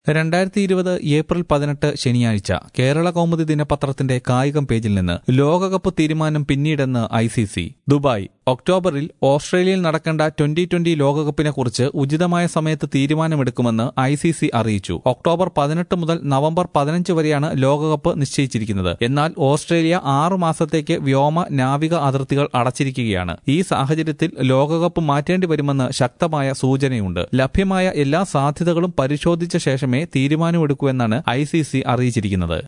രണ്ടായിരത്തി ഇരുപത് ഏപ്രിൽ പതിനെട്ട് ശനിയാഴ്ച കേരള കൗമുദി ദിനപത്രത്തിന്റെ കായികം പേജിൽ നിന്ന് ലോകകപ്പ് തീരുമാനം പിന്നീടെന്ന് ഐ സി സി ദുബായ് ഒക്ടോബറിൽ ഓസ്ട്രേലിയയിൽ നടക്കേണ്ട ട്വന്റി ട്വന്റി ലോകകപ്പിനെ കുറിച്ച് ഉചിതമായ സമയത്ത് തീരുമാനമെടുക്കുമെന്ന് ഐ സി സി അറിയിച്ചു ഒക്ടോബർ പതിനെട്ട് മുതൽ നവംബർ പതിനഞ്ച് വരെയാണ് ലോകകപ്പ് നിശ്ചയിച്ചിരിക്കുന്നത് എന്നാൽ ഓസ്ട്രേലിയ ആറു മാസത്തേക്ക് വ്യോമ നാവിക അതിർത്തികൾ അടച്ചിരിക്കുകയാണ് ഈ സാഹചര്യത്തിൽ ലോകകപ്പ് മാറ്റേണ്ടി വരുമെന്ന് ശക്തമായ സൂചനയുണ്ട് ലഭ്യമായ എല്ലാ സാധ്യതകളും പരിശോധിച്ച ശേഷമേ തീരുമാനമെടുക്കൂ എന്നാണ് ഐ സി സി അറിയിച്ചിരിക്കുന്നത്